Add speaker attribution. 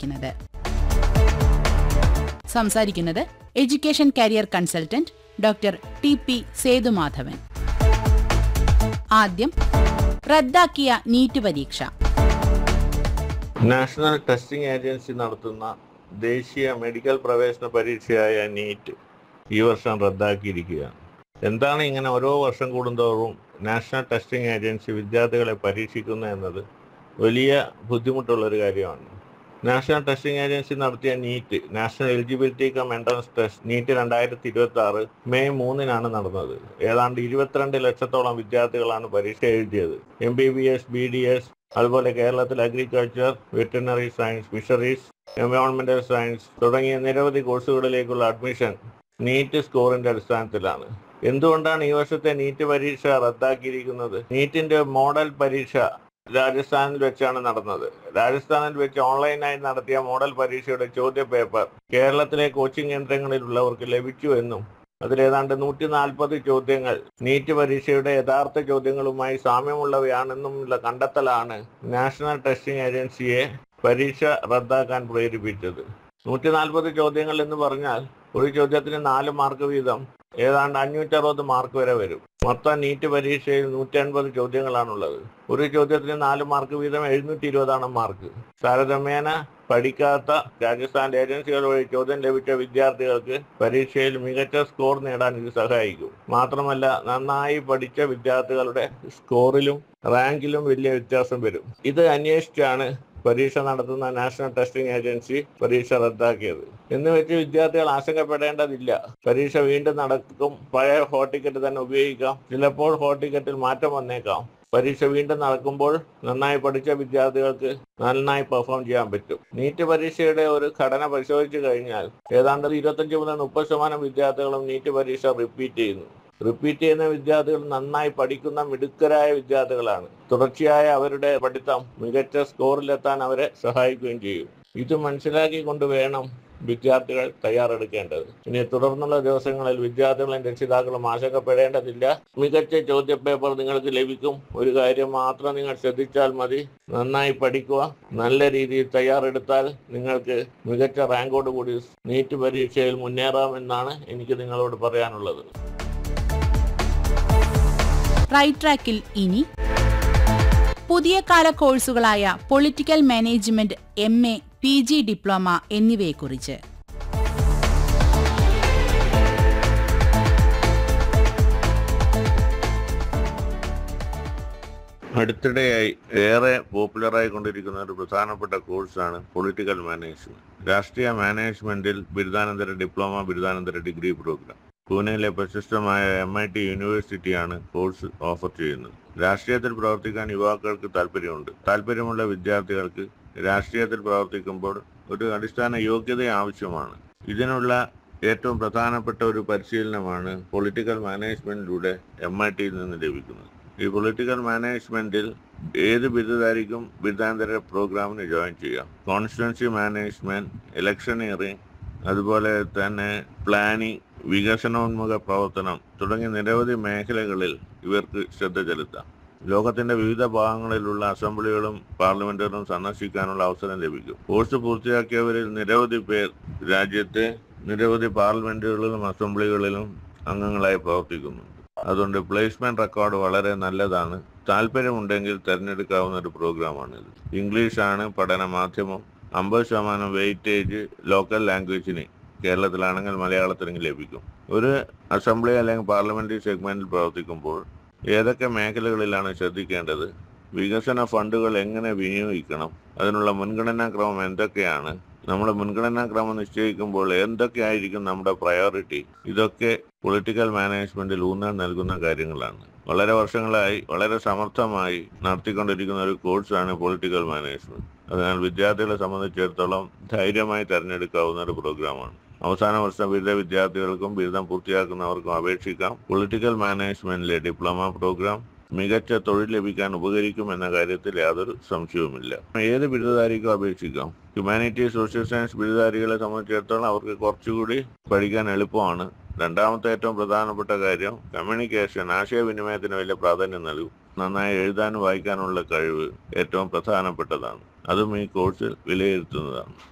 Speaker 1: സംസാരിക്കുന്നത് സംസാരിക്കുന്നത് education career consultant doctor T P Sethumadhavan ആദ്യം റദ്ദാക്കിയ നീറ്റ് പരീക്ഷ
Speaker 2: നാഷണൽ ടെസ്റ്റിംഗ് ഏജൻസി നടത്തുന്ന ദേശീയ മെഡിക്കൽ പ്രവേശന പരീക്ഷയായ നീറ്റ് ഈ വർഷം റദ്ദാക്കിയിരിക്കുകയാണ് എന്താണ് ഇങ്ങനെ ഓരോ വർഷം കൂടുന്തോറും നാഷണൽ ടെസ്റ്റിംഗ് ഏജൻസി വിദ്യാർത്ഥികളെ പരീക്ഷിക്കുന്നത് എന്നത് വലിയ ബുദ്ധിമുട്ടുള്ളൊരു കാര്യമാണ് നാഷണൽ ടെസ്റ്റിംഗ് ഏജൻസി നടത്തിയ NEET national eligibility cum entrance test NEET രണ്ടായിരത്തി ഇരുപത്തി ആറ് മെയ് മൂന്നിനാണ് നടന്നത് ഏതാണ്ട് ഇരുപത്തിരണ്ട് ലക്ഷത്തോളം വിദ്യാർത്ഥികളാണ് പരീക്ഷ എഴുതിയത് M B B S B D S അതുപോലെ കേരളത്തിൽ അഗ്രികൾച്ചർ വെറ്ററിനറി സയൻസ് ഫിഷറീസ് എൻവയോൺമെന്റൽ സയൻസ് തുടങ്ങിയ നിരവധി കോഴ്സുകളിലേക്കുള്ള അഡ്മിഷൻ നീറ്റ് സ്കോറിന്റെ അടിസ്ഥാനത്തിലാണ് എന്തുകൊണ്ടാണ് ഈ വർഷത്തെ നീറ്റ് പരീക്ഷ റദ്ദാക്കിയിരിക്കുന്നത് നീറ്റിന്റെ മോഡൽ പരീക്ഷ രാജസ്ഥാനിൽ വെച്ചാണ് നടന്നത് രാജസ്ഥാനിൽ വെച്ച് ഓൺലൈനായി നടത്തിയ മോഡൽ പരീക്ഷയുടെ ചോദ്യ പേപ്പർ കേരളത്തിലെ കോച്ചിങ് കേന്ദ്രങ്ങളിലുള്ളവർക്ക് ലഭിച്ചു എന്നും അതിലേതാണ്ട് നൂറ്റി നാൽപ്പത് ചോദ്യങ്ങൾ നീറ്റ് പരീക്ഷയുടെ യഥാർത്ഥ ചോദ്യങ്ങളുമായി സാമ്യമുള്ളവയാണെന്നുമുള്ള കണ്ടെത്തലാണ് നാഷണൽ ടെസ്റ്റിംഗ് ഏജൻസിയെ പരീക്ഷ റദ്ദാക്കാൻ പ്രേരിപ്പിച്ചത് നൂറ്റി നാൽപ്പത് ചോദ്യങ്ങൾ എന്ന് പറഞ്ഞാൽ ഒരു ചോദ്യത്തിന് നാല് മാർക്ക് വീതം ഏതാണ്ട് അഞ്ഞൂറ്ററുപത് മാർക്ക് വരെ വരും മൊത്തം നീറ്റ് പരീക്ഷയിൽ നൂറ്റി അൻപത് ചോദ്യങ്ങളാണുള്ളത് ഒരു ചോദ്യത്തിന് നാല് മാർക്ക് വീതം എഴുന്നൂറ്റി ഇരുപതാണ് മാർക്ക് താരതമ്യേന പഠിക്കാത്ത രാജസ്ഥാൻ ഏജൻസികൾ വഴി ചോദ്യം ലഭിച്ച വിദ്യാർത്ഥികൾക്ക് പരീക്ഷയിൽ മികച്ച സ്കോർ നേടാൻ ഇത് സഹായിക്കും മാത്രമല്ല നന്നായി പഠിച്ച വിദ്യാർത്ഥികളുടെ സ്കോറിലും റാങ്കിലും വലിയ വ്യത്യാസം വരും ഇത് അന്വേഷിച്ചാണ് പരീക്ഷ നടത്തുന്ന നാഷണൽ ടെസ്റ്റിംഗ് ഏജൻസി പരീക്ഷ റദ്ദാക്കിയത് എന്ന് വെച്ച് വിദ്യാർത്ഥികൾ ആശങ്കപ്പെടേണ്ടതില്ല പരീക്ഷ വീണ്ടും നടക്കും പഴയ ഹോൾ ടിക്കറ്റ് തന്നെ ഉപയോഗിക്കാം ചിലപ്പോൾ ഹോൾ ടിക്കറ്റിൽ മാറ്റം വന്നേക്കാം പരീക്ഷ വീണ്ടും നടക്കുമ്പോൾ നന്നായി പഠിച്ച വിദ്യാർത്ഥികൾക്ക് നന്നായി പെർഫോം ചെയ്യാൻ പറ്റും നീറ്റ് പരീക്ഷയുടെ ഒരു ഘടന പരിശോധിച്ചു കഴിഞ്ഞാൽ ഏതാണ്ട് ഇരുപത്തഞ്ച് മുതൽ മുപ്പത് ശതമാനം വിദ്യാർത്ഥികളും നീറ്റ് പരീക്ഷ റിപ്പീറ്റ് ചെയ്യുന്നു റിപ്പീറ്റ് ചെയ്യുന്ന വിദ്യാർത്ഥികൾ നന്നായി പഠിക്കുന്ന മിടുക്കരായ വിദ്യാർത്ഥികളാണ് തുടർച്ചയായ അവരുടെ പഠിത്തം മികച്ച സ്കോറിലെത്താൻ അവരെ സഹായിക്കുകയും ചെയ്യും ഇത് മനസ്സിലാക്കിക്കൊണ്ട് വേണം വിദ്യാർത്ഥികൾ തയ്യാറെടുക്കേണ്ടത് ഇനി തുടർന്നുള്ള ദിവസങ്ങളിൽ വിദ്യാർത്ഥികളും രക്ഷിതാക്കളും ആശങ്കപ്പെടേണ്ടതില്ല മികച്ച ചോദ്യപേപ്പർ നിങ്ങൾക്ക് ലഭിക്കും ഒരു കാര്യം മാത്രം നിങ്ങൾ ശ്രദ്ധിച്ചാൽ മതി നന്നായി പഠിക്കുക നല്ല രീതിയിൽ തയ്യാറെടുത്താൽ നിങ്ങൾക്ക് മികച്ച റാങ്കോട് കൂടി നീറ്റ് പരീക്ഷയിൽ മുന്നേറാമെന്നാണ് എനിക്ക് നിങ്ങളോട് പറയാനുള്ളത്
Speaker 1: റൈറ്റ് ട്രാക്കിൽ ഇനി പുതിയ കാല കോഴ്സുകളായ political management M A P G diploma എന്നിവയെക്കുറിച്ച്
Speaker 2: അടുത്തിടെയായി ഏറെ പോപ്പുലറായി കൊണ്ടിരിക്കുന്ന ഒരു പ്രധാനപ്പെട്ട കോഴ്സാണ് പൊളിറ്റിക്കൽ മാനേജ്മെന്റ് രാഷ്ട്രീയ മാനേജ്മെന്റിൽ ബിരുദാനന്തര ഡിപ്ലോമ ബിരുദാനന്തര ഡിഗ്രി പ്രോഗ്രാം പൂനെയിലെ പ്രശസ്തമായ എം ഐ ടി യൂണിവേഴ്സിറ്റിയാണ് കോഴ്സ് ഓഫർ ചെയ്യുന്നത് രാഷ്ട്രീയത്തിൽ പ്രവർത്തിക്കാൻ യുവാക്കൾക്ക് താല്പര്യമുണ്ട് താല്പര്യമുള്ള വിദ്യാർത്ഥികൾക്ക് രാഷ്ട്രീയത്തിൽ പ്രവർത്തിക്കുമ്പോൾ ഒരു അടിസ്ഥാന യോഗ്യത ആവശ്യമാണ് ഇതിനുള്ള ഏറ്റവും പ്രധാനപ്പെട്ട ഒരു പരിശീലനമാണ് പൊളിറ്റിക്കൽ മാനേജ്മെന്റിലൂടെ എം ഐ ടിയിൽ നിന്ന് ലഭിക്കുന്നത് ഈ പൊളിറ്റിക്കൽ മാനേജ്മെന്റിൽ ഏത് ബിരുദധാരിക്കും ബിരുദാന്തര പ്രോഗ്രാമിന് ജോയിൻ ചെയ്യാം കോൺസ്റ്റിറ്റ്യൻസി മാനേജ്മെന്റ് ഇലക്ഷനിയറിംഗ് അതുപോലെ തന്നെ പ്ലാനിംഗ് വികസനോന്മുഖ പ്രവർത്തനം തുടങ്ങിയ നിരവധി മേഖലകളിൽ ഇവർക്ക് ശ്രദ്ധ ചെലുത്താം ലോകത്തിന്റെ വിവിധ ഭാഗങ്ങളിലുള്ള അസംബ്ലികളും പാർലമെന്റുകളും സന്ദർശിക്കാനുള്ള അവസരം ലഭിക്കും കോഴ്സ് പൂർത്തിയാക്കിയവരിൽ നിരവധി പേർ രാജ്യത്തെ നിരവധി പാർലമെന്റുകളിലും അസംബ്ലികളിലും അംഗങ്ങളായി പ്രവർത്തിക്കുന്നുണ്ട് അതുകൊണ്ട് പ്ലേസ്മെന്റ് റെക്കോർഡ് വളരെ നല്ലതാണ് താല്പര്യമുണ്ടെങ്കിൽ തിരഞ്ഞെടുക്കാവുന്ന ഒരു പ്രോഗ്രാമാണിത് ഇംഗ്ലീഷാണ് പഠന മാധ്യമം അമ്പത് ശതമാനം വെയിറ്റേജ് ലോക്കൽ ലാംഗ്വേജിന് കേരളത്തിലാണെങ്കിൽ മലയാളത്തിനും ലഭിക്കും ഒരു അസംബ്ലി അല്ലെങ്കിൽ പാർലമെന്ററി സെഗ്മെന്റിൽ പ്രവർത്തിക്കുമ്പോൾ ഏതൊക്കെ മേഖലകളിലാണ് ശ്രദ്ധിക്കേണ്ടത് വികസന ഫണ്ടുകൾ എങ്ങനെ വിനിയോഗിക്കണം അതിനുള്ള മുൻഗണനാ ക്രമം എന്തൊക്കെയാണ് നമ്മൾ മുൻഗണനാ ക്രമം നിശ്ചയിക്കുമ്പോൾ എന്തൊക്കെയായിരിക്കും നമ്മുടെ പ്രയോറിറ്റി ഇതൊക്കെ പൊളിറ്റിക്കൽ മാനേജ്മെന്റിൽ ഊന്നൽ നൽകുന്ന കാര്യങ്ങളാണ് വളരെ വർഷങ്ങളായി വളരെ സമർത്ഥമായി നടത്തിക്കൊണ്ടിരിക്കുന്ന ഒരു കോഴ്സാണ് പൊളിറ്റിക്കൽ മാനേജ്മെന്റ് അതിനാൽ വിദ്യാർത്ഥികളെ സംബന്ധിച്ചിടത്തോളം ധൈര്യമായി തിരഞ്ഞെടുക്കാവുന്ന ഒരു പ്രോഗ്രാമാണ് അവസാന വർഷ ബിരുദ വിദ്യാർത്ഥികൾക്കും ബിരുദം പൂർത്തിയാക്കുന്നവർക്കും അപേക്ഷിക്കാം പൊളിറ്റിക്കൽ മാനേജ്മെന്റിലെ ഡിപ്ലോമ പ്രോഗ്രാം മികച്ച തൊഴിൽ ലഭിക്കാൻ ഉപകരിക്കും എന്ന കാര്യത്തിൽ യാതൊരു സംശയവുമില്ല ഏത് ബിരുദധാരിക്കും അപേക്ഷിക്കാം ഹ്യൂമാനിറ്റീസ് സോഷ്യൽ സയൻസ് ബിരുദധാരികളെ സംബന്ധിച്ചിടത്തോളം അവർക്ക് കുറച്ചുകൂടി പഠിക്കാൻ എളുപ്പമാണ് രണ്ടാമത്തെ ഏറ്റവും പ്രധാനപ്പെട്ട കാര്യം കമ്മ്യൂണിക്കേഷൻ ആശയവിനിമയത്തിന് വലിയ പ്രാധാന്യം നൽകും നന്നായി എഴുതാനും വായിക്കാനുള്ള കഴിവ് ഏറ്റവും പ്രധാനപ്പെട്ടതാണ് അതും ഈ കോഴ്സിൽ വിലയിരുത്തുന്നതാണ്